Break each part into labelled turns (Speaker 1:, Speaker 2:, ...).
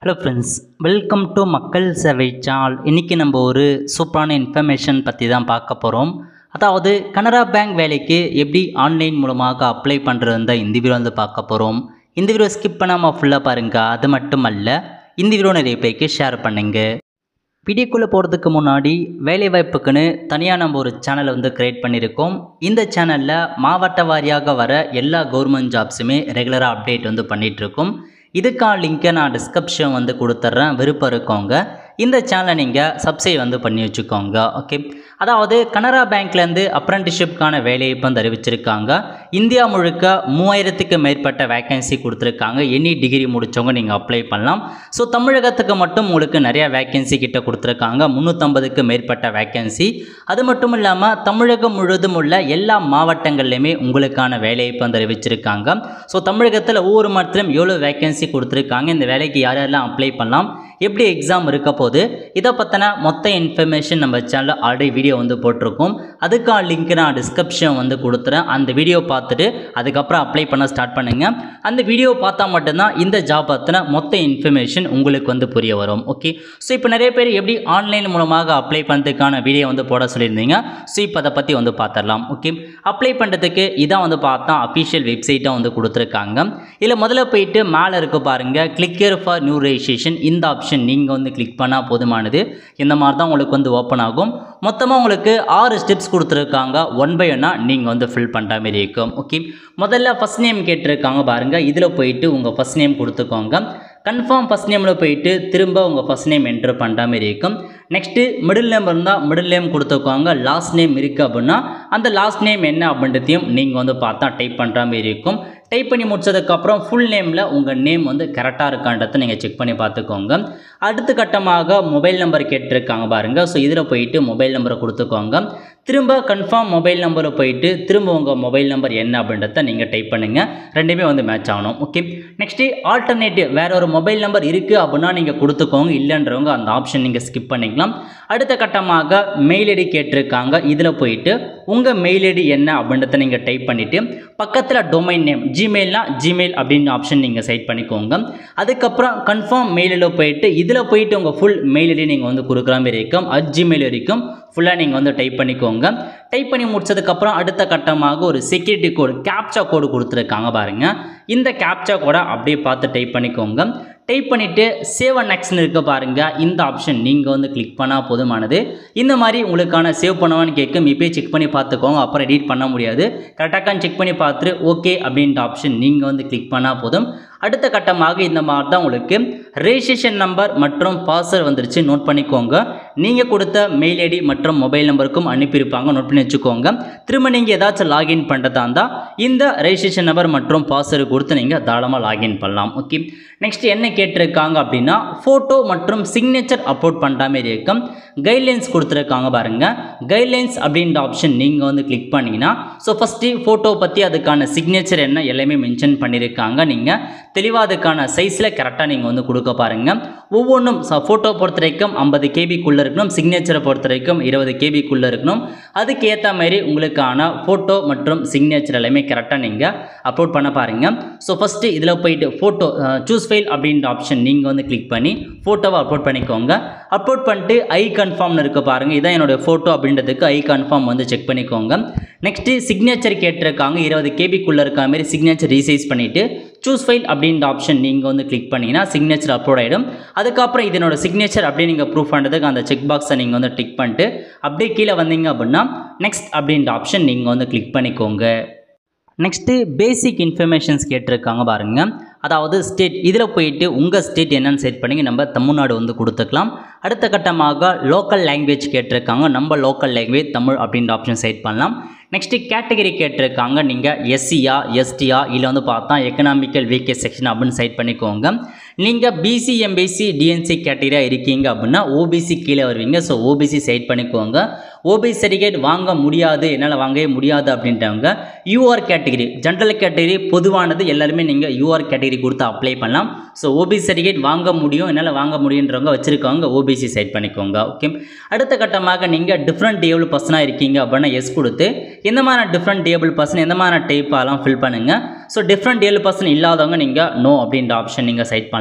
Speaker 1: hello friends welcome to மக்கள் சேவை சால் இன்றைக்கி நம்ம ஒரு சூப்பரான இன்ஃபர்மேஷன் பற்றி தான் பார்க்க போகிறோம் அதாவது கனரா பேங்க் வேலைக்கு எப்படி ஆன்லைன் மூலமாக அப்ளை பண்ணுறது தான் இந்த வீடியோ வந்து பார்க்க போகிறோம் இந்த வீடியோ ஸ்கிப் பண்ணாமல் ஃபுல்லாக பாருங்கள் அது மட்டும் அல்ல இந்த வீடியோ நிறைய பேருக்கு ஷேர் பண்ணுங்க வீடியோக்குள்ளே போகிறதுக்கு முன்னாடி வேலைவாய்ப்புக்குன்னு தனியாக நம்ம ஒரு சேனலை வந்து க்ரியேட் பண்ணியிருக்கோம் இந்த சேனலில் மாவட்ட வாரியாக வர எல்லா கவர்மெண்ட் ஜாப்ஸுமே ரெகுலராக அப்டேட் வந்து பண்ணிகிட்ருக்கோம் இதுக்கான லிங்க்கை நான் டிஸ்கிரிப்ஷன் வந்து கொடுத்துட்றேன் விருப்பம் இருக்கவங்க இந்த சேனலை நீங்கள் சப்ஸ்கிரைப் வந்து பண்ணி வச்சுக்கோங்க ஓகே அதாவது கனரா பேங்க்லேருந்து அப்ரண்டிஷிப்கான வேலையை இப்போ வந்து அறிவிச்சிருக்காங்க இந்தியா முழுக்க மூவாயிரத்துக்கு மேற்பட்ட வேகன்சி கொடுத்துருக்காங்க எனி டிகிரி முடித்தவங்க நீங்கள் அப்ளை பண்ணலாம் ஸோ தமிழகத்துக்கு மட்டும் உங்களுக்கு நிறையா வேகன்சி கிட்ட கொடுத்துருக்காங்க முந்நூற்றம்பதுக்கு மேற்பட்ட வேகன்சி அது மட்டும் இல்லாமல் தமிழகம் முழுவதும் உள்ள எல்லா மாவட்டங்கள்லையுமே உங்களுக்கான வேலையை இப்போ வந்து அறிவிச்சிருக்காங்க ஸோ தமிழகத்தில் ஒவ்வொரு மாவட்டத்திலும் எவ்வளோ வேகன்சி கொடுத்துருக்காங்க இந்த வேலைக்கு யார் யாரெல்லாம் அப்ளை பண்ணலாம் எப்படி எக்ஸாம் இருக்க போது இதை பற்றின மொத்த இன்ஃபர்மேஷன் நம்ம சேனலில் ஆல்ரெடி வீடியோ வந்து போட்டிருக்கோம் அதுக்கான லிங்க் நான் டிஸ்கிரிப்ஷன் வந்து கொடுத்துறேன் அந்த வீடியோ பார்த்துட்டு அதுக்கப்புறம் அப்ளை பண்ண ஸ்டார்ட் பண்ணுங்கள் அந்த வீடியோ பார்த்தா மட்டும்தான் இந்த ஜாப் பற்றின மொத்த இன்ஃபர்மேஷன் உங்களுக்கு வந்து புரிய வரும் ஓகே ஸோ இப்போ நிறைய பேர் எப்படி ஆன்லைன் மூலமாக அப்ளை பண்ணுறதுக்கான வீடியோ வந்து போட சொல்லியிருந்தீங்க ஸோ இப்போ அதை பற்றி வந்து பார்த்துடலாம் ஓகே அப்ளை பண்ணுறதுக்கு இதான் வந்து பார்த்தா அஃபிஷியல் வெப்சைட்டாக வந்து கொடுத்துருக்காங்க இதில் முதல்ல போயிட்டு மேலே இருக்க பாருங்கள் கிளிக்கர் ஃபார் நியூ ரெஜிஸ்ட்ரேஷன் இந்த ஆப்ஷன் நீங்கள் வந்து கிளிக் பண்ணால் போதுமானது இந்த மாதிரி தான் உங்களுக்கு வந்து ஓப்பன் ஆகும் மொத்தமாக உங்களுக்கு ஆறு ஸ்டெப்ஸ் கொடுத்துருக்காங்க ஒன் பை ஒன்னாக நீங்கள் வந்து ஃபில் பண்ணுற மாதிரி இருக்கும் ஓகே முதல்ல ஃபஸ்ட் நேம் கேட்டிருக்காங்க பாருங்கள் இதில் போயிட்டு உங்கள் ஃபஸ்ட் நேம் கொடுத்துக்கோங்க கன்ஃபார்ம் ஃபஸ்ட் நேமில் போயிட்டு திரும்ப உங்கள் ஃபஸ்ட் நேம் என்ட்ரு பண்ணுற மாதிரி இருக்கும் நெக்ஸ்ட்டு மிடில் நேம் இருந்தால் மிடில் நேம் கொடுத்துக்கோங்க லாஸ்ட் நேம் இருக்குது அப்படின்னா அந்த லாஸ்ட் நேம் என்ன அப்படின்றதையும் நீங்கள் வந்து பார்த்தா டைப் பண்ணுற மாதிரி இருக்கும் டைப் பண்ணி முடிச்சதுக்கப்புறம் ஃபுல் நேமில் உங்கள் நேம் வந்து கரெக்டாக இருக்கான்றதை நீங்கள் செக் பண்ணி பார்த்துக்கோங்க அடுத்த கட்டமாக மொபைல் நம்பர் கேட்டிருக்காங்க பாருங்கள் ஸோ இதில் போயிட்டு மொபைல் நம்பரை கொடுத்துக்கோங்க திரும்ப கன்ஃபார்ம் மொபைல் நம்பரில் போயிட்டு திரும்ப உங்கள் மொபைல் நம்பர் என்ன அப்படின்றத நீங்கள் டைப் பண்ணுங்கள் ரெண்டுமே வந்து மேட்ச் ஆகணும் ஓகே நெக்ஸ்ட்டு ஆல்டர்னேட்டிவ் வேறு ஒரு மொபைல் நம்பர் இருக்குது அப்படின்னா நீங்கள் கொடுத்துக்கோங்க இல்லைன்றவங்க அந்த ஆப்ஷன் நீங்கள் ஸ்கிப் பண்ணிக்கலாம் அடுத்த கட்டமாக மெயில் ஐடி கேட்டிருக்காங்க இதில் போயிட்டு உங்கள் மெயில் ஐடி என்ன அப்படின்றத நீங்கள் டைப் பண்ணிவிட்டு பக்கத்தில் டொமைன் நேம் ஜிமெயில்னா ஜிமெயில் அப்படின்னு ஆப்ஷன் நீங்கள் செட் பண்ணிக்கோங்க அதுக்கப்புறம் கன்ஃபார்ம் மெயிலில் போயிட்டு இதில் போயிட்டு உங்கள் ஃபுல் மெயில் ஐடி நீங்கள் வந்து கொடுக்குற மாதிரி இருக்கும் அட் ஜிமெயில் வரைக்கும் ஃபுல்லாக நீங்கள் வந்து டைப் பண்ணிக்கோங்க டைப் பண்ணி முடிச்சதுக்கப்புறம் அடுத்த கட்டமாக ஒரு செக்யூரிட்டி கோடு கேப்சா கோடு கொடுத்துருக்காங்க பாருங்கள் இந்த கேப்சா கோடை அப்படியே பார்த்து டைப் பண்ணிக்கோங்க டைப் பண்ணிவிட்டு சேவ் அண்ட் நெக்ஸ்ட்னு இருக்க பாருங்கள் இந்த ஆப்ஷன் நீங்கள் வந்து கிளிக் பண்ணால் போதுமானது இந்த மாதிரி உங்களுக்கான சேவ் பண்ணுவான்னு கேட்கும் இப்போயே செக் பண்ணி பார்த்துக்கோங்க அப்புறம் எடிட் பண்ண முடியாது கரெக்டாக செக் பண்ணி பார்த்துட்டு ஓகே அப்படின்ற ஆப்ஷன் நீங்கள் வந்து கிளிக் பண்ணால் போதும் அடுத்த கட்டமாக இந்த மாதிரி தான் உங்களுக்கு ரெஜிஸ்ட்ரேஷன் நம்பர் மற்றும் பாஸ்வேர்ட் வந்துருச்சு நோட் பண்ணிக்கோங்க நீங்கள் கொடுத்த மெயில் ஐடி மற்றும் மொபைல் நம்பருக்கும் அனுப்பியிருப்பாங்க நோட் பண்ணி வச்சுக்கோங்க திரும்ப நீங்கள் ஏதாச்சும் லாகின் பண்ணுறதா இருந்தால் இந்த ரெஜிஸ்ட்ரேஷன் நம்பர் மற்றும் பாஸ்வேர்டு கொடுத்து நீங்கள் தாராளமாக லாகின் பண்ணலாம் ஓகே நெக்ஸ்ட் என்ன கேட்டிருக்காங்க அப்படின்னா ஃபோட்டோ மற்றும் சிக்னேச்சர் அப்லோட் பண்ணுற மாதிரி இருக்கும் கைட்லைன்ஸ் கொடுத்துருக்காங்க பாருங்கள் கைட்லைன்ஸ் அப்படின்ற ஆப்ஷன் நீங்கள் வந்து கிளிக் பண்ணிங்கன்னா ஸோ ஃபஸ்ட்டு ஃபோட்டோ பற்றி அதுக்கான சிக்னேச்சர் என்ன எல்லாமே மென்ஷன் பண்ணியிருக்காங்க நீங்கள் தெளிவாக அதுக்கான சைஸில் கரெக்டாக நீங்கள் வந்து கொடுக்க பாருங்கள் ஒவ்வொன்றும் ஃபோட்டோ பொறுத்த வரைக்கும் ஐம்பது கேபிக்குள்ளே இருக்கணும் சிக்னேச்சரை பொறுத்த வரைக்கும் இருபது கேபிக்குள்ளே இருக்கணும் அதுக்கு ஏற்ற மாதிரி உங்களுக்கான ஃபோட்டோ மற்றும் சிக்னேச்சர் எல்லாமே கரெக்டாக நீங்கள் அப்லோட் பண்ண பாருங்கள் ஸோ ஃபஸ்ட்டு இதில் போயிட்டு ஃபோட்டோ சூஸ் ஃபைல் அப்படின்ற ஆப்ஷன் நீங்கள் வந்து கிளிக் பண்ணி ஃபோட்டோவை அப்லோட் பண்ணிக்கோங்க அப்லோட் பண்ணிட்டு ஐ கன்ஃபார்ம்னு இருக்க பாருங்கள் இதான் என்னோடய ஃபோட்டோ அப்படின்றதுக்கு ஐ கன்ஃபார்ம் வந்து செக் பண்ணிக்கோங்க நெக்ஸ்ட்டு சிக்னேச்சர் கேட்டிருக்காங்க இருபது கேபிக்குள்ளே இருக்க மாதிரி சிக்னேச்சர் ரீசைஸ் பண்ணிவிட்டு சூஸ் ஃபைல் அப்படின்ற ஆப்ஷன் நீங்கள் வந்து கிளிக் பண்ணிங்கன்னா சிக்னேச்சர் அப்லோட் ஆகிடும் அதுக்கப்புறம் இதனோட சிக்னேச்சர் அப்படியே நீங்கள் ப்ரூஃப் பண்ணுறதுக்கு அந்த செக் பாக்ஸை நீங்கள் வந்து டிக் பண்ணிட்டு அப்படியே கீழே வந்தீங்க அப்படின்னா நெக்ஸ்ட் அப்படின்ற ஆப்ஷன் நீங்கள் வந்து கிளிக் பண்ணிக்கோங்க நெக்ஸ்ட்டு பேசிக் இன்ஃபர்மேஷன்ஸ் கேட்டிருக்காங்க பாருங்கள் அதாவது ஸ்டேட் இதில் போயிட்டு உங்கள் ஸ்டேட் என்னென்னு செட் பண்ணி நம்ம தமிழ்நாடு வந்து கொடுத்துக்கலாம் அடுத்த கட்டமாக லோக்கல் லாங்குவேஜ் கேட்டிருக்காங்க நம்ம லோக்கல் லாங்குவேஜ் தமிழ் அப்படின்ற ஆப்ஷன் செட் பண்ணலாம் நெக்ஸ்ட்டு கேட்டகரி கேட்டிருக்காங்க நீங்கள் எஸ்சியா எஸ்டியா இல்லை வந்து பார்த்தா எக்கனாமிக்கல் வீக்கே செக்ஷன் அப்படின்னு செட் பண்ணிக்கோங்க நீங்கள் பிசி எம்பிசி டிஎன்சி கேட்டகரியாக இருக்கீங்க அப்படின்னா ஓபிசி கீழே வருவீங்க ஸோ ஓபிசி செட் பண்ணிக்கோங்க ஓபிசி சர்டிஃபிகேட் வாங்க முடியாது என்னால் வாங்கவே முடியாது அப்படின்றவங்க யூஆர் கேட்டகரி ஜென்ரல் கேட்டகரி பொதுவானது எல்லாருமே நீங்கள் யூஆர் கேட்டகரி கொடுத்து அப்ளை பண்ணலாம் ஸோ ஓபிசி சர்டிஃபிகேட் வாங்க முடியும் என்னால் வாங்க முடியுன்றவங்க வச்சுருக்கவங்க ஓபிசி செட் பண்ணிக்கோங்க ஓகே அடுத்த கட்டமாக நீங்கள் டிஃப்ரெண்ட் டேபிள் பர்சனாக இருக்கீங்க அப்படின்னா எஸ் கொடுத்து எந்த மாதிரி டிஃப்ரெண்ட் டேபிள் பர்சன் எந்த மாதிரி டைப்பாலாம் ஃபில் பண்ணுங்கள் ஸோ டிஃப்ரெண்ட் டேபிள் பர்சன் இல்லாதவங்க நீங்கள் நோ அப்படின்ற ஆப்ஷன் நீங்கள் செட் பண்ணலாம்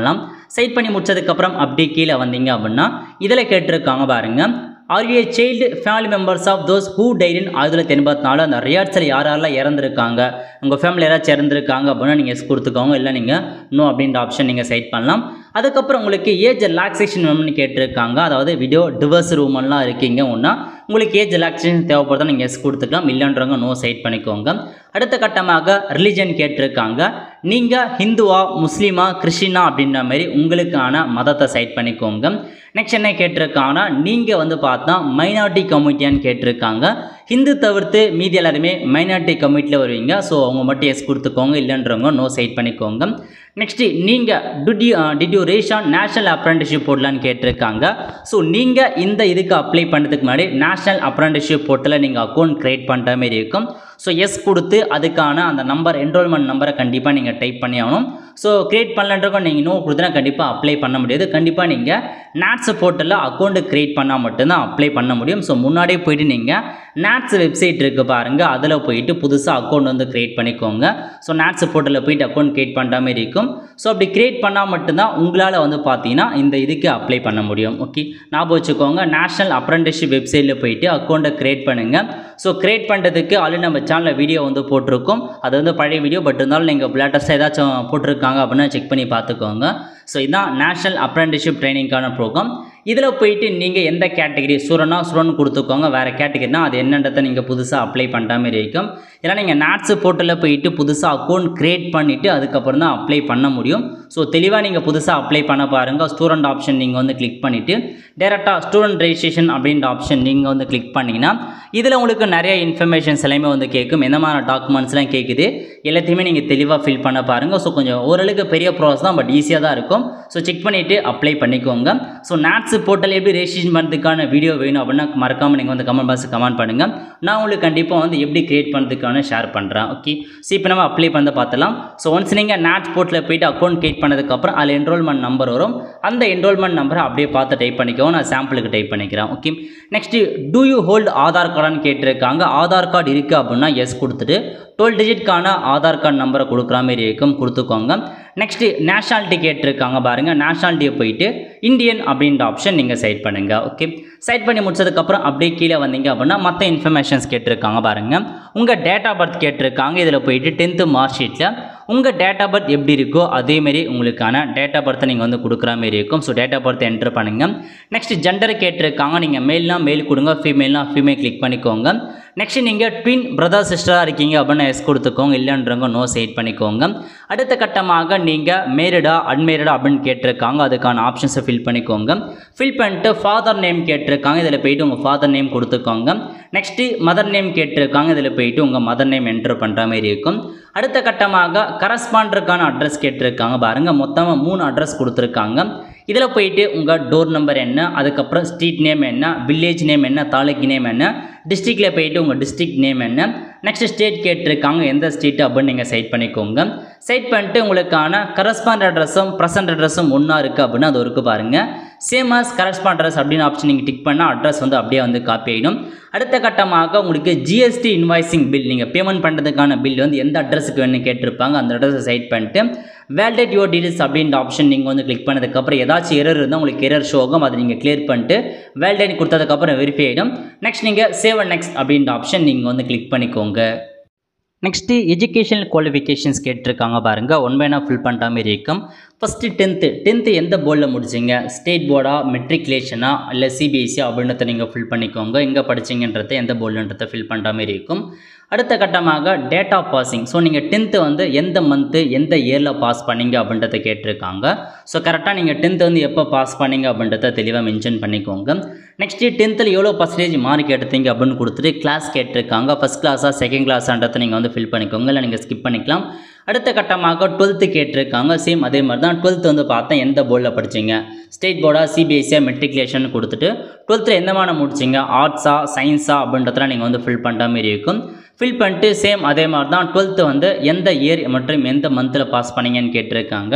Speaker 1: சைட் பண்ணி முடிச்சதுக்கப்புறம் அப்படியே கீழே வந்தீங்க அப்படின்னா இதில் கேட்டிருக்காங்க பாருங்கள் are you child family members of those who died in ஆயிரத்தி தொள்ளாயிரத்தி எண்பத்தி நாலு அந்த ரியாட்ஸில் யார் யாரெல்லாம் இறந்துருக்காங்க உங்கள் ஃபேமிலி யாராச்சும் இறந்துருக்காங்க அப்படின்னா நீங்கள் எஸ் கொடுத்துக்கோங்க இல்லை நீங்கள் நோ அப்படின்ற ஆப்ஷன் நீங்கள் செட் பண்ணலாம் அதுக்கப்புறம் உங்களுக்கு ஏஜ் ரிலாக்ஸேஷன் வேணும்னு கேட்டிருக்காங்க அதாவது வீடியோ டிவர்ஸ் ரூமெல்லாம் இருக்கீங்க ஒன்றா உங்களுக்கு ஏஜ் ரிலாக்ஸேஷன் தேவைப்படுதா நீங்கள் எஸ் கொடுத்துக்கலாம் இல்லைன்றவங்க நோ சைட் பண்ணிக்கோங்க அடுத்த கட்டமாக ரிலிஜன் கேட்டிருக்காங்க நீங்கள் ஹிந்துவா முஸ்லீமா கிறிஸ்டினா அப்படின்ற மாதிரி உங்களுக்கான மதத்தை சைட் பண்ணிக்கோங்க நெக்ஸ்ட் என்ன கேட்டிருக்காங்கன்னா நீங்கள் வந்து பார்த்தா மைனாரிட்டி கம்யூனிட்டியான்னு கேட்டிருக்காங்க ஹிந்து தவிர்த்து மீதி எல்லாருமே மைனாரிட்டி கம்யூனிட்டியில் வருவீங்க ஸோ அவங்க மட்டும் எஸ் கொடுத்துக்கோங்க இல்லைன்றவங்க நோ சைட் பண்ணிக்கோங்க நெக்ஸ்ட்டு நீங்கள் did you did you register on national apprenticeship போர்ட்டலான்னு கேட்டிருக்காங்க ஸோ நீங்கள் இந்த இதுக்கு அப்ளை பண்ணுறதுக்கு முன்னாடி நேஷனல் அப்ரண்டிஷிப் போர்ட்டலில் நீங்கள் அக்கௌண்ட் க்ரியேட் பண்ணுற மாதிரி இருக்கும் ஸோ எஸ் கொடுத்து அதுக்கான அந்த நம்பர் என்ரோல்மெண்ட் நம்பரை கண்டிப்பாக நீங்கள் டைப் பண்ணி ஆகணும் ஸோ க்ரியேட் பண்ணலன்றக்கும் நீங்கள் நோ கொடுத்தனா கண்டிப்பாக அப்ளை பண்ண முடியாது கண்டிப்பாக நீங்கள் நேட்ஸ் போர்ட்டலில் அக்கௌண்ட்டு க்ரியேட் பண்ணால் மட்டும்தான் அப்ளை பண்ண முடியும் ஸோ முன்னாடியே போயிட்டு நீங்கள் நேட்ஸ் வெப்சைட் இருக்குது பாருங்கள் அதில் போயிட்டு புதுசாக அக்கௌண்ட் வந்து க்ரியேட் பண்ணிக்கோங்க ஸோ நேட்ஸ் போர்ட்டலில் போயிட்டு அக்கௌண்ட் க்ரியேட் பண்ணுற மாதிரி இருக்கும் ஸோ அப்படி க்ரியேட் பண்ணால் மட்டும்தான் உங்களால் வந்து பார்த்தீங்கன்னா இந்த இதுக்கு அப்ளை பண்ண முடியும் ஓகே ஞாபகம் வச்சுக்கோங்க நேஷனல் அப்ரண்டிஷிப் வெப்சைட்டில் போயிட்டு அக்கௌண்ட்டை க்ரியேட் பண்ணுங்கள் ஸோ க்ரியேட் பண்ணுறதுக்கு ஆல்ரெடி நம்ம சேனலில் வீடியோ வந்து போட்டிருக்கோம் அது வந்து பழைய வீடியோ பட் இருந்தாலும் நீங்கள் லேட்டஸ்ட்டாக ஏதாச்சும் போட்டிருக்காங்க அப்படின்னா செக் பண்ணி பார்த்துக்கோங்க ஸோ இதுதான் நேஷனல் அப்ரண்டிஷிப் ட்ரைனிங்கான ப்ரோக்ராம் இதில் போயிட்டு நீங்கள் எந்த கேட்டகரி சுரனா சுரன் கொடுத்துக்கோங்க வேறு கேட்டகரினா அது என்னன்றதை நீங்கள் புதுசாக அப்ளை பண்ணுற மாதிரி இருக்கும் ஏன்னா நீங்கள் நேட்ஸ் போர்ட்டலில் போயிட்டு புதுசாக அக்கௌண்ட் க்ரியேட் பண்ணிவிட்டு அதுக்கப்புறம் தான் அப்ளை பண்ண முடியும் ஸோ தெளிவாக நீங்கள் புதுசாக அப்ளை பண்ண பாருங்கள் ஸ்டூடெண்ட் ஆப்ஷன் நீங்கள் வந்து கிளிக் பண்ணிவிட்டு டேரெக்டாக ஸ்டூடெண்ட் ரெஜிஸ்ட்ரேஷன் அப்படின்ற ஆப்ஷன் நீங்கள் வந்து கிளிக் பண்ணிங்கன்னா இதில் உங்களுக்கு நிறைய இன்ஃபர்மேஷன்ஸ் எல்லாமே வந்து கேட்கும் எந்த மாதிரி டாக்குமெண்ட்ஸ்லாம் கேட்குது எல்லாத்தையுமே நீங்கள் தெளிவாக ஃபில் பண்ண பாருங்கள் ஸோ கொஞ்சம் ஓரளவுக்கு பெரிய ப்ராசஸ் தான் பட் ஈஸியாக தான் இருக்கும் ஸோ செக் பண்ணிவிட்டு அப்ளை பண்ணிக்கோங்க ஸோ நேட்ஸ் போர்ட்டல் எப்படி ரெஜிஸ்ட்ரேஷன் பண்ணுறதுக்கான வீடியோ வேணும் அப்படின்னா மறக்காமல் நீங்கள் வந்து கமெண்ட் பாக்ஸ் கமெண்ட் பண்ணுங்கள் நான் உங்களுக்கு கண்டிப்பாக வந்து எப்படி கிரியேட் பண்ணுறதுக்கான ஷேர் பண்ணுறேன் ஓகே ஸோ இப்போ நம்ம அப்ளை பண்ண பார்த்தலாம் ஸோ ஒன்ஸ் நீங்கள் நேட்ஸ் போர்ட்டில் போயிட்டு அக்கௌண்ட் கிரியேட் பண்ணதுக்கப்புறம் அதில் என்ரோல்மெண்ட் நம்பர் வரும் அந்த என்ரோல்மெண்ட் நம்பரை அப்படியே பார்த்து டைப் பண்ணிக்கோங்க நான் சாம்பிளுக்கு டைப் பண்ணிக்கிறேன் okay next do you hold Aadhaar கார்டான்னு கேட்டிருக்காங்க ஆதார் கார்டு இருக்குது அப்படின்னா எஸ் கொடுத்துட்டு டுவெல் டிஜிட்கான ஆதார் கார்டு நம்பரை கொடுக்குற மாதிரி இருக்கும் கொடுத்துக்கோங்க நெக்ஸ்ட்டு நேஷனாலிட்டி கேட்டிருக்காங்க பாருங்கள் நேஷனாலிட்டியை போயிட்டு இந்தியன் அப்படின்ற ஆப்ஷன் நீங்கள் சைட் பண்ணுங்கள் ஓகே சைட் பண்ணி முடிச்சதுக்கப்புறம் அப்படியே கீழே வந்தீங்க அப்படின்னா மற்ற இன்ஃபர்மேஷன்ஸ் கேட்டிருக்காங்க பாருங்கள் உங்கள் டேட் ஆஃப் பர்த் கேட்டிருக்காங்க இதில் போயிட்டு டென்த்து மார்க் ஷீட்டில் உங்கள் டேட் ஆஃப் பர்த் எப்படி இருக்கோ அதேமாரி உங்களுக்கான டேட் ஆஃப் பர்த்தை நீங்கள் வந்து கொடுக்குற மாதிரி இருக்கும் so date of birth enter பண்ணுங்கள் நெக்ஸ்ட் ஜெண்டர் கேட்டிருக்காங்க நீங்கள் மேல்னா மேல் கொடுங்க ஃபீமேல்னா ஃபீமேல் கிளிக் பண்ணிக்கோங்க நெக்ஸ்ட் நீங்கள் ட்வின் பிரதர் சிஸ்டராக இருக்கீங்க அப்படின்னு எஸ் கொடுத்துக்கோங்க இல்லைன்றவங்க நோ சைட் பண்ணிக்கோங்க அடுத்த கட்டமாக நீங்கள் மேரிடா அன்மேரிடா அப்படின்னு கேட்டிருக்காங்க அதுக்கான ஆப்ஷன்ஸை ஃபில் பண்ணிக்கோங்க ஃபில் பண்ணிட்டு ஃபாதர் நேம் கேட்டிருக்காங்க இதில் போயிட்டு உங்கள் ஃபாதர் நேம் கொடுத்துக்கோங்க நெக்ஸ்ட்டு மதர் நேம் கேட்டிருக்காங்க இதில் போயிட்டு உங்கள் மதர் நேம் என்ட்ரு பண்ணுற மாதிரி இருக்கும் அடுத்த கட்டமாக கரஸ்பாண்டருக்கான அட்ரஸ் கேட்டிருக்காங்க பாருங்கள் மொத்தமாக மூணு அட்ரஸ் கொடுத்துருக்காங்க இதில் போயிட்டு உங்கள் டோர் நம்பர் என்ன அதுக்கப்புறம் ஸ்ட்ரீட் நேம் என்ன வில்லேஜ் நேம் என்ன தாலுக்கு நேம் என்ன டிஸ்ட்ரிக்டில் போயிட்டு உங்கள் டிஸ்ட்ரிக்ட் நேம் என்ன நெக்ஸ்ட் ஸ்டேட் கேட்டிருக்காங்க எந்த ஸ்டேட் அப்படின்னு நீங்கள் சைட் பண்ணிக்கோங்க சைட் பண்ணிட்டு உங்களுக்கான கரஸ்பாண்ட் அட்ரஸும் ப்ரெசன்ட் அட்ரஸும் ஒன்றா இருக்குது அப்படின்னு அது இருக்குது பாருங்கள் சேம் ஆஸ் கரஸ்பாண்ட் அட்ரஸ் அப்படின்னு ஆப்ஷன் நீங்கள் டிக் பண்ணால் அட்ரஸ் வந்து அப்படியே வந்து காப்பி ஆகிடும் அடுத்த கட்டமாக உங்களுக்கு ஜிஎஸ்டி இன்வாய்சிங் பில் நீங்கள் பேமெண்ட் பண்ணுறதுக்கான பில் வந்து எந்த அட்ரஸுக்கு வேணும்னு கேட்டிருப்பாங்க அந்த அட்ரஸை சைட் பண்ணிட்டு வேலிடேட் யுவர் டீடைல்ஸ் அப்படின்ற ஆப்ஷன் நீங்கள் வந்து கிளிக் பண்ணதுக்கப்புறம் ஏதாச்சும் எரர் இருந்தால் உங்களுக்கு எரர் ஷோ ஆகும் அதை நீங்கள் கிளியர் பண்ணிட்டு வேலிடேட் கொடுத்ததுக்கப்புறம் வெரிஃபை ஆகிடும் நெக்ஸ்ட் நீங்கள் சேவ் அண்ட் நெக்ஸ்ட் அப்படின்ற ஆப்ஷன் நீங்கள் வந்து கிளிக் பண்ணிக்கோங்க நெக்ஸ்ட்டு எஜுகேஷனல் குவாலிஃபிகேஷன்ஸ் கேட்டிருக்காங்க பாருங்கள் ஒன் பைனாக ஃபில் பண்ணுற மாதிரி இருக்கும் ஃபஸ்ட்டு டென்த்து டென்த்து எந்த போர்டில் முடிச்சிங்க ஸ்டேட் போர்டா மெட்ரிகுலேஷனா இல்லை சிபிஎஸ்சி அப்படின்றத நீங்கள் ஃபில் பண்ணிக்கோங்க எங்கே படிச்சிங்கன்றதை எந்த போர்டுன்றதை ஃபில் பண்ணுற மாதிரி இருக்கும் அடுத்த கட்டமாக டேட் ஆஃப் பாசிங் ஸோ நீங்கள் டென்த்து வந்து எந்த மந்த்து எந்த இயரில் பாஸ் பண்ணீங்க அப்படின்றத கேட்டிருக்காங்க ஸோ கரெக்டாக நீங்கள் டென்த்து வந்து எப்போ பாஸ் பண்ணீங்க அப்படின்றத தெளிவாக மென்ஷன் பண்ணிக்கோங்க நெக்ஸ்ட்டு டென்த்தில் எவ்வளோ பர்சன்டேஜ் மார்க் எடுத்தீங்க அப்படின்னு கொடுத்துட்டு கிளாஸ் கேட்டிருக்காங்க ஃபஸ்ட் கிளாஸாக செகண்ட் கிளாஸான்றதை நீங்கள் வந்து ஃபில் பண்ணிக்கோங்க இல்லை நீங்கள் ஸ்கிப் பண்ணிக்கலாம் அடுத்த கட்டமாக டுவெல்த்து கேட்டிருக்காங்க சேம் அதே மாதிரி தான் டுவெல்த்து வந்து பார்த்தேன் எந்த போர்டில் படிச்சீங்க ஸ்டேட் போர்டா சிபிஎஸ்சியா மெட்ரிகுலேஷன் கொடுத்துட்டு டுவெல்த்தில் எந்த மாதிரி முடிச்சிங்க ஆர்ட்ஸா சயின்ஸா அப்படின்றதெல்லாம் நீங்கள் வந்து ஃபில் பண்ணுற மாதிரி இருக்கும் ஃபில் பண்ணிட்டு சேம் அதே மாதிரி தான் டுவெல்த்து வந்து எந்த இயர் மற்றும் எந்த மந்தில் பாஸ் பண்ணீங்கன்னு கேட்டிருக்காங்க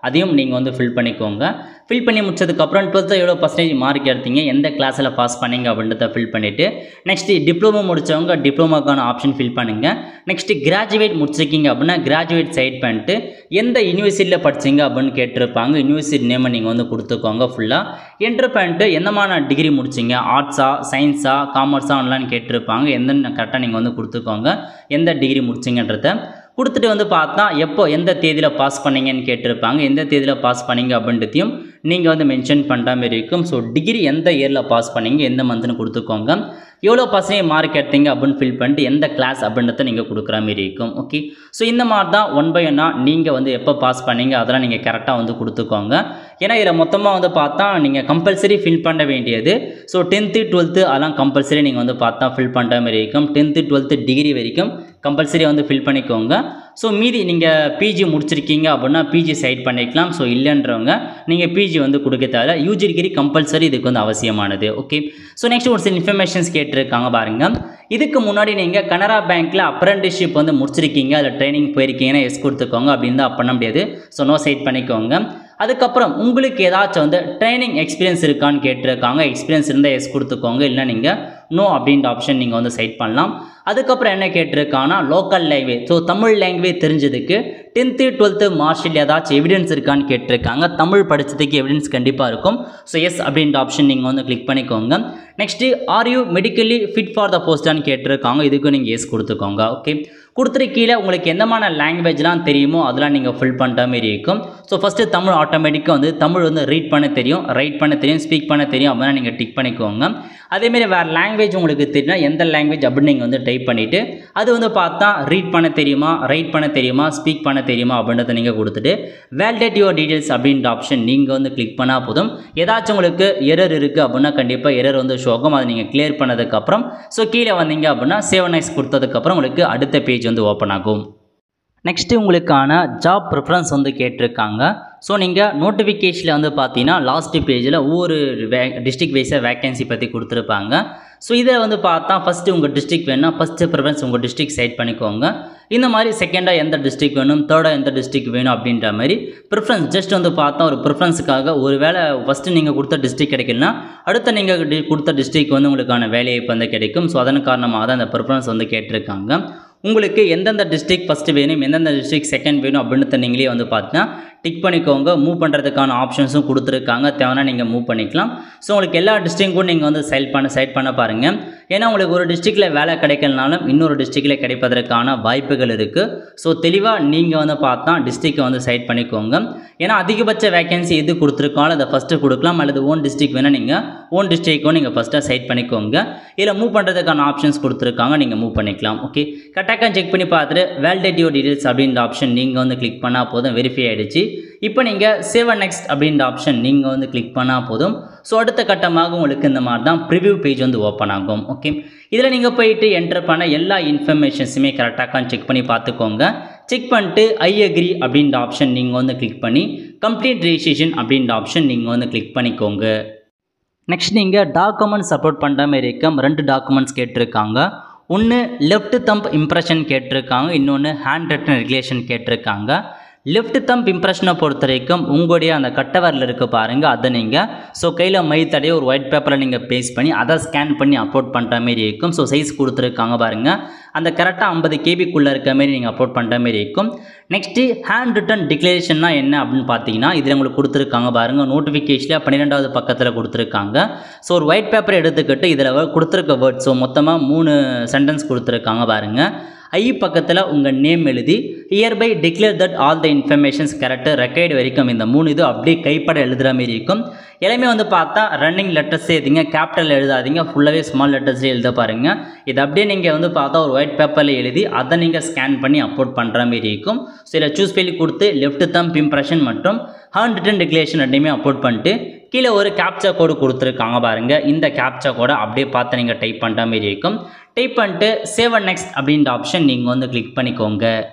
Speaker 1: அதையும் நீங்கள் வந்து ஃபில் பண்ணிக்கோங்க ஃபில் பண்ணி முடிச்சதுக்கப்புறம் டுவெல்த்து எவ்வளோ பர்சன்டேஜ் மார்க் எடுத்தீங்க எந்த கிளாஸில் பாஸ் பண்ணீங்க அப்படின்றத ஃபில் பண்ணிவிட்டு நெக்ஸ்ட்டு டிப்ளமோ முடித்தவங்க டிப்ளமோக்கான ஆப்ஷன் ஃபில் பண்ணுங்கள் நெக்ஸ்ட்டு கிராஜுவேட் முடிச்சிருக்கீங்க அப்படின்னா கிராஜுவேட் சைட் பண்ணிட்டு எந்த யூனிவர்சிட்டியில் படிச்சீங்க அப்படின்னு கேட்டிருப்பாங்க யூனிவர்சிட்டி நேமை நீங்கள் வந்து கொடுத்துக்கோங்க ஃபுல்லாக என்ட்ரு பண்ணிட்டு எந்தமான டிகிரி முடிச்சிங்க ஆர்ட்ஸா சயின்ஸா காமர்ஸா ஆன்லைன் கேட்டிருப்பாங்க எந்த கரெக்டாக நீங்கள் வந்து கொடுத்துக்கோங்க எந்த டிகிரி முடிச்சிங்கன்றத கொடுத்துட்டு வந்து பார்த்தா எப்போ எந்த தேதியில் பாஸ் பண்ணீங்கன்னு கேட்டிருப்பாங்க எந்த தேதியில் பாஸ் பண்ணீங்க அப்படின்றதையும் நீங்கள் வந்து மென்ஷன் பண்ணுற மாதிரி இருக்கும் ஸோ டிகிரி எந்த இயரில் பாஸ் பண்ணீங்க எந்த மந்த்னு கொடுத்துக்கோங்க எவ்வளோ பர்சன்டேஜ் மார்க் எடுத்தீங்க அப்படின்னு ஃபில் பண்ணிட்டு எந்த கிளாஸ் அப்படின்றத நீங்கள் கொடுக்குற மாதிரி இருக்கும் ஓகே ஸோ இந்த மாதிரி தான் ஒன் பை ஒன்னாக நீங்கள் வந்து எப்போ பாஸ் பண்ணீங்க அதெல்லாம் நீங்கள் கரெக்டாக வந்து கொடுத்துக்கோங்க ஏன்னா இதில் மொத்தமாக வந்து பார்த்தா நீங்கள் கம்பல்சரி ஃபில் பண்ண வேண்டியது ஸோ டென்த்து டுவெல்த்து அதெல்லாம் கம்பல்சரி நீங்கள் வந்து பார்த்தா ஃபில் பண்ணுற மாதிரி இருக்கும் டென்த்து டுவெல்த்து டிகிரி வரைக்கும் கம்பல்சரி வந்து ஃபில் பண்ணிக்கோங்க ஸோ மீதி நீங்கள் பிஜி முடிச்சிருக்கீங்க அப்படின்னா பிஜி சைட் பண்ணிக்கலாம் ஸோ இல்லைன்றவங்க நீங்கள் பிஜி வந்து கொடுக்க தேவை யூஜி டிகிரி கம்பல்சரி இதுக்கு வந்து அவசியமானது ஓகே ஸோ நெக்ஸ்ட் ஒரு சில இன்ஃபர்மேஷன்ஸ் கேட்டிருக்காங்க பாருங்கள் இதுக்கு முன்னாடி நீங்கள் கனரா பேங்க்கில் அப்ரெண்டிஸ்ஷிப் வந்து முடிச்சிருக்கீங்க அதில் ட்ரைனிங் போயிருக்கீங்கன்னா எஸ் கொடுத்துக்கோங்க அப்படின்னு தான் பண்ண முடியாது ஸோ நோ சைட் பண்ணிக்கோங்க அதுக்கப்புறம் உங்களுக்கு ஏதாச்சும் வந்து ட்ரைனிங் எக்ஸ்பீரியன்ஸ் இருக்கான்னு கேட்டிருக்காங்க எக்ஸ்பீரியன்ஸ் இருந்தால் எஸ் கொடுத்துக்கோங்க இல்லை நீங்கள் நோ அப்படின்ற ஆப்ஷன் நீங்கள் வந்து சைட் பண்ணலாம் அதுக்கப்புறம் என்ன கேட்டிருக்காங்கன்னா local language so Tamil language தெரிஞ்சதுக்கு டென்த்து டுவெல்த்து மார்க்ஷீட் ஏதாச்சும் எவிடன்ஸ் இருக்கான்னு கேட்டிருக்காங்க தமிழ் படித்ததுக்கு எவிடன்ஸ் கண்டிப்பாக இருக்கும் ஸோ எஸ் அப்படின்ற ஆப்ஷன் நீங்கள் வந்து கிளிக் பண்ணிக்கோங்க next are you medically fit for the போஸ்டான்னு கேட்டிருக்காங்க இதுக்கும் நீங்கள் எஸ் கொடுத்துக்கோங்க ஓகே கொடுத்துட்டு கீழே உங்களுக்கு எந்தமான லாங்குவேஜ்லாம் தெரியுமோ அதெல்லாம் நீங்கள் ஃபில் பண்ணுற மாதிரி இருக்கும் ஸோ ஃபஸ்ட்டு தமிழ் ஆட்டோமேட்டிக்காக வந்து தமிழ் வந்து ரீட் பண்ண தெரியும் ரைட் பண்ண தெரியும் ஸ்பீக் பண்ண தெரியும் அப்படின்னா நீங்கள் டிக் பண்ணிக்கோங்க அதேமாரி வேறு லாங்குவேஜ் உங்களுக்கு தெரியும்னா எந்த லாங்குவேஜ் அப்படின்னு நீங்கள் வந்து டைப் பண்ணிவிட்டு அது வந்து பார்த்தா ரீட் பண்ண தெரியுமா ரைட் பண்ண தெரியுமா ஸ்பீக் பண்ண தெரியுமா அப்படின்றத நீங்கள் கொடுத்துட்டு வேலிடேட் யுவர் டீடைல்ஸ் அப்படின்ற ஆப்ஷன் நீங்கள் வந்து கிளிக் பண்ணால் போதும் ஏதாச்சும் உங்களுக்கு எரர் இருக்குது அப்படின்னா கண்டிப்பாக எரர் வந்து ஷோ ஆகும் அதை நீங்கள் கிளியர் பண்ணதுக்கப்புறம் ஸோ கீழே வந்தீங்க அப்படின்னா சேவ் நைஸ் கொடுத்ததுக்கப்புறம் உங்களுக்கு அடுத்த பேஜ் வந்து ஓப்பன் ஆகும் நெக்ஸ்ட்டு உங்களுக்கான ஜாப் ப்ரிஃபரன்ஸ் வந்து கேட்டிருக்காங்க ஸோ நீங்கள் நோட்டிஃபிகேஷனில் வந்து பார்த்தீங்கன்னா லாஸ்ட் பேஜில் ஒவ்வொரு வே டிஸ்ட்ரிக் வைஸாக வேகன்சி பற்றி கொடுத்துருப்பாங்க ஸோ இதில் வந்து பார்த்தா ஃபஸ்ட்டு உங்கள் டிஸ்ட்ரிக் வேணும்னா ஃபஸ்ட்டு ப்ரிஃபரன்ஸ் உங்கள் டிஸ்ட்ரிக் செட் பண்ணிக்கோங்க இந்த மாதிரி செகண்டாக எந்த டிஸ்ட்ரிக் வேணும் தேர்டாக எந்த டிஸ்ட்ரிக் வேணும் அப்படின்ற மாதிரி ப்ரிஃபரன்ஸ் ஜஸ்ட் வந்து பார்த்தா ஒரு ப்ரிஃபரன்ஸுக்காக ஒரு வேளை ஃபஸ்ட்டு நீங்கள் கொடுத்த டிஸ்ட்ரிக் கிடைக்கலனா அடுத்த நீங்கள் டி கொடுத்த டிஸ்ட்ரிக் வந்து உங்களுக்கான வேலையை வந்து கிடைக்கும் ஸோ அதன் காரணமாக தான் அந்த ப்ரிஃபரன்ஸ் வந்து கேட்டிருக்காங்க உங்களுக்கு எந்தெந்த டிஸ்ட்ரிக் ஃபஸ்ட்டு வேணும் எந்தெந்த டிஸ்ட்ரிக் செகண்ட் வேணும் அப்படின்னு நீங்களே வந்து பார்த்தீங்கன்னா டிக் பண்ணிக்கோங்க மூவ் பண்ணுறதுக்கான ஆப்ஷன்ஸும் கொடுத்துருக்காங்க தேவைன்னா நீங்கள் மூவ் பண்ணிக்கலாம் ஸோ உங்களுக்கு எல்லா டிஸ்ட்ரிக்கும் நீங்கள் வந்து செல் பண்ண செட் பண்ண பாருங்கள் ஏன்னா உங்களுக்கு ஒரு டிஸ்ட்ரிக்டில் வேலை கிடைக்கலனாலும் இன்னொரு டிஸ்ட்ரிக்டில் கிடைப்பதற்கான வாய்ப்புகள் இருக்குது ஸோ தெளிவாக நீங்கள் வந்து பார்த்தா டிஸ்ட்ரிக்டை வந்து செட் பண்ணிக்கோங்க ஏன்னா அதிகபட்ச வேகன்சி எது கொடுத்துருக்காலும் அதை ஃபஸ்ட்டு கொடுக்கலாம் அல்லது ஓன் டிஸ்ட்ரிக் வேணால் நீங்கள் ஓன் டிஸ்ட்ரிக்கும் நீங்கள் ஃபஸ்ட்டாக செட் பண்ணிக்கோங்க இதில் மூவ் பண்ணுறதுக்கான ஆப்ஷன்ஸ் கொடுத்துருக்காங்க நீங்கள் மூவ் பண்ணிக்கலாம் ஓகே கரெக்டாக செக் பண்ணி பார்த்துட்டு வேலிடேட்டிவ் டீடைல்ஸ் அப்படின்ற ஆப்ஷன் நீங்கள் வந்து கிளிக் பண்ணால் போதும் வெரிஃபை ஆகிடுச்சு இப்போ நீங்கள் சேவ் நெக்ஸ்ட் அப்படின்ற ஆப்ஷன் நீங்கள் வந்து கிளிக் பண்ணால் போதும் ஸோ அடுத்த கட்டமாக உங்களுக்கு இந்த மாதிரி தான் ப்ரிவ்யூ பேஜ் வந்து ஓப்பன் ஆகும் ஓகே இதில் நீங்கள் போயிட்டு என்டர் பண்ண எல்லா இன்ஃபர்மேஷன்ஸுமே கரெக்டாக செக் பண்ணி பார்த்துக்கோங்க செக் பண்ணிட்டு ஐ அக்ரி அப்படின்ற ஆப்ஷன் நீங்கள் வந்து கிளிக் பண்ணி கம்ப்ளீட் ரெஜிஸ்ட்ரேஷன் அப்படின்ற ஆப்ஷன் நீங்கள் வந்து கிளிக் பண்ணிக்கோங்க நெக்ஸ்ட் நீங்கள் டாக்குமெண்ட்ஸ் சப்போர்ட் பண்ணுற மாதிரி இருக்கும் ரெண்டு டாக்குமெண்ட்ஸ் கேட்டிருக்காங்க ஒன்று லெஃப்ட் தம்ப் இம்ப்ரெஷன் கேட்டிருக்காங்க இன்னொன்று ஹேண்ட் ரிட்டன் ரெகுலேஷன் கேட்டிருக்காங்க லெஃப்ட் தம்ப் இம்ப்ரெஷனை பொறுத்த வரைக்கும் உங்களுடைய அந்த கட்டவரில் இருக்க பாருங்கள் அதை நீங்கள் ஸோ கையில் மை தடைய ஒரு ஒயிட் பேப்பரில் நீங்கள் பேஸ்ட் பண்ணி அதை ஸ்கேன் பண்ணி அப்லோட் பண்ணுற மாரி இருக்கும் ஸோ சைஸ் கொடுத்துருக்காங்க பாருங்கள் அந்த கரெக்டாக ஐம்பது கேபிக்குள்ளே இருக்க மாரி நீங்கள் அப்லோட் பண்ணுற மாரி இருக்கும் நெக்ஸ்ட்டு ஹேண்ட் ரிட்டன் டிக்ளரேஷன்னா என்ன அப்படின்னு பார்த்தீங்கன்னா இதில் உங்களுக்கு கொடுத்துருக்காங்க பாருங்கள் நோட்டிஃபிகேஷனில் பன்னிரெண்டாவது பக்கத்தில் கொடுத்துருக்காங்க ஸோ ஒரு ஒயிட் பேப்பரை எடுத்துக்கிட்டு இதில் கொடுத்துருக்க வேர்ட் ஸோ மொத்தமாக மூணு சென்டென்ஸ் கொடுத்துருக்காங்க பாருங்கள் ஐ பக்கத்தில் உங்கள் நேம் எழுதி hereby declare that all the informations correct ரெக்கைடு வரைக்கும் இந்த மூணு இது அப்படியே கைப்பட எழுதுகிற மாரி இருக்கும் எல்லாமே வந்து பார்த்தா ரன்னிங் லெட்டர்ஸ் எழுதிங்க கேபிட்டல் எழுதாதீங்க ஃபுல்லாகவே ஸ்மால் லெட்டர்ஸ்லேயே எழுத பாருங்கள் இது அப்படியே நீங்கள் வந்து பார்த்தா ஒரு ஒயிட் பேப்பரில் எழுதி அதை நீங்கள் ஸ்கேன் பண்ணி அப்லோட் பண்ணுற மாரி இருக்கும் ஸோ இதில் சூஸ் பண்ணி கொடுத்து லெஃப்ட் தம்ப் இம்ப்ரெஷன் மற்றும் ஹேண்ட் ரிட்டன் டிக்ளரேஷன் ரெண்டையுமே அப்லோட் பண்ணிட்டு கீழே ஒரு கேப்சா கோடு கொடுத்துருக்காங்க பாருங்கள் இந்த கேப்சா கோடை அப்படியே பார்த்து நீங்கள் டைப் பண்ணுற மாரி இருக்கும் டைப் பண்ணிட்டு சேவ் அண்ட் நெக்ஸ்ட் அப்படின்ற ஆப்ஷன் நீங்கள் வந்து கிளிக் பண்ணிக்கோங்க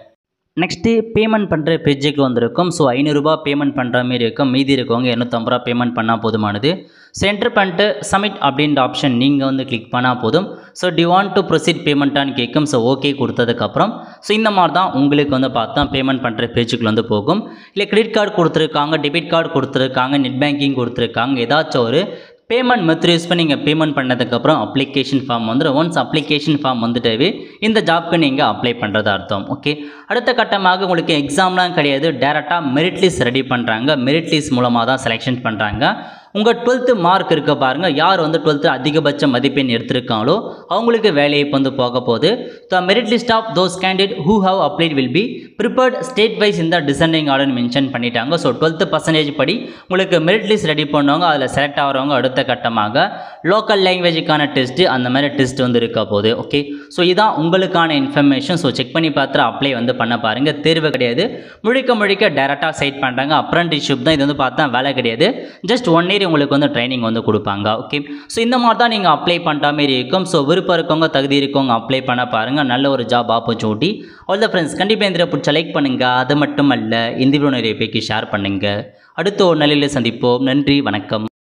Speaker 1: நெக்ஸ்ட்டு பேமெண்ட் பண்ணுற பேஜுக்கு வந்திருக்கும் ஸோ ஐநூறுரூபா பேமெண்ட் பண்ணுற மாதிரி இருக்கும் மீதி இருக்கவங்க இரநூத்தம்பது ரூபா பேமெண்ட் பண்ணால் போதுமானது ஸோ என்ட்ரு பண்ணிட்டு சப்மிட் அப்படின்ற ஆப்ஷன் நீங்கள் வந்து கிளிக் பண்ணால் போதும் so do want to proceed பேமெண்ட்டான்னு கேட்கும் ஸோ ஓகே கொடுத்ததுக்கப்புறம் ஸோ இந்த மாதிரி தான் உங்களுக்கு வந்து பார்த்தா பேமெண்ட் பண்ணுற பேஜுக்குள்ள வந்து போகும் இல்லை கிரெடிட் கார்டு கொடுத்துருக்காங்க டெபிட் கார்டு கொடுத்துருக்காங்க நெட் பேங்கிங் கொடுத்துருக்காங்க ஏதாச்சும் ஒரு பேமெண்ட் மெத்தட் யூஸ் பண்ணி நீங்கள் பேமெண்ட் பண்ணதுக்கப்புறம் அப்ளிகேஷன் ஃபார்ம் வந்துடும் ஒன்ஸ் அப்ளிகேஷன் ஃபார்ம் வந்துட்டவே இந்த ஜாப்க்கு நீங்கள் அப்ளை பண்ணுறது அர்த்தம் ஓகே அடுத்த கட்டமாக உங்களுக்கு எக்ஸாம்லாம் கிடையாது டேரெக்டாக மெரிட் லிஸ்ட் ரெடி பண்ணுறாங்க மெரிட் லிஸ்ட் மூலமாக தான் செலெக்ஷன் பண்ணுறாங்க உங்கள் டுவெல்த்து மார்க் இருக்க பாருங்கள் யார் வந்து டுவெல்த்து அதிகபட்ச மதிப்பெண் எடுத்திருக்காங்களோ அவங்களுக்கு வேலையை இப்போ வந்து போக போகுது the merit list of those candidate who have applied will be prepared state wise இந்த டிசைனிங் ஆர்டர் மென்ஷன் பண்ணிட்டாங்க ஸோ டுவெல்த்து பர்சன்டேஜ் படி உங்களுக்கு மெரிட் லிஸ்ட் ரெடி பண்ணவங்க அதில் செலக்ட் ஆகிறவங்க அடுத்த கட்டமாக லோக்கல் லாங்குவேஜுக்கான டெஸ்ட்டு அந்த மாதிரி டெஸ்ட் வந்து இருக்க போகுது ஓகே ஸோ இதான் உங்களுக்கான இன்ஃபர்மேஷன் ஸோ செக் பண்ணி பார்த்துட்டு அப்ளை வந்து பண்ண பாருங்கள் தேர்வு கிடையாது முழுக்க முழுக்க டேரெக்டாக சைட் பண்ணுறாங்க அப்ரண்டிஷிப் தான் இது வந்து பார்த்தா வேலை கிடையாது ஜஸ்ட் ஒன் இயர் உங்களுக்கு வந்து ட்ரைனிங் வந்து கொடுப்பாங்க ஓகே ஸோ இந்த மாதிரி தான் நீங்கள் அப்ளை பண்ணுற மாதிரி இருக்கும் ஸோ விருப்பம் இருக்கவங்க தகுதி இருக்கவங்க அப்ளை பண்ண பாருங்கள் நல்ல ஒரு job opportunity all the friends கண்டிப்பாக இந்த பிடிச்ச லைக் பண்ணுங்கள் அது மட்டும் அல்ல இந்த வீடியோ நிறைய பேருக்கு ஷேர் பண்ணுங்கள் அடுத்த ஒரு நிலையில் சந்திப்போம் நன்றி வணக்கம்